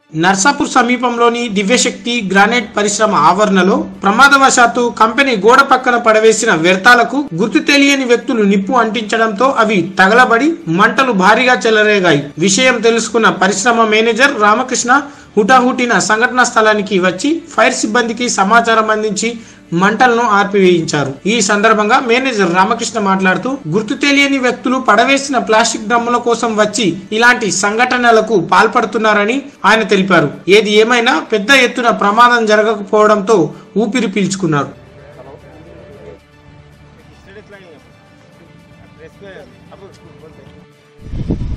నర్సాపూర్ సమీపంలోని దివ్యశక్తి గ్రానైట్ పరిశ్రమ ఆవరణలో ప్రమాదవశాత్తు కంపెనీ గోడ పక్కన పడవేసిన వ్యర్థాలకు గుర్తు తెలియని వ్యక్తులు నిప్పు అంటించడంతో అవి తగలబడి మంటలు భారీగా చెలరేగాయి విషయం తెలుసుకున్న పరిశ్రమ మేనేజర్ రామకృష్ణ హుటాహుటిన సంఘటనా స్థలానికి వచ్చి ఫైర్ సిబ్బందికి సమాచారం అందించి మంటలను ఆర్పివేయించారు ఈ సందర్భంగా మేనేజర్ రామకృష్ణ మాట్లాడుతూ గుర్తు తెలియని వ్యక్తులు పడవేసిన ప్లాస్టిక్ డ్రమ్ముల కోసం వచ్చి ఇలాంటి సంఘటనలకు పాల్పడుతున్నారని ఆయన తెలిపారు ఏది ఏమైనా పెద్ద ఎత్తున ప్రమాదం జరగకపోవడంతో ఊపిరి పీల్చుకున్నారు स्टेटस लाइन है प्रेस पे अब बोलते हैं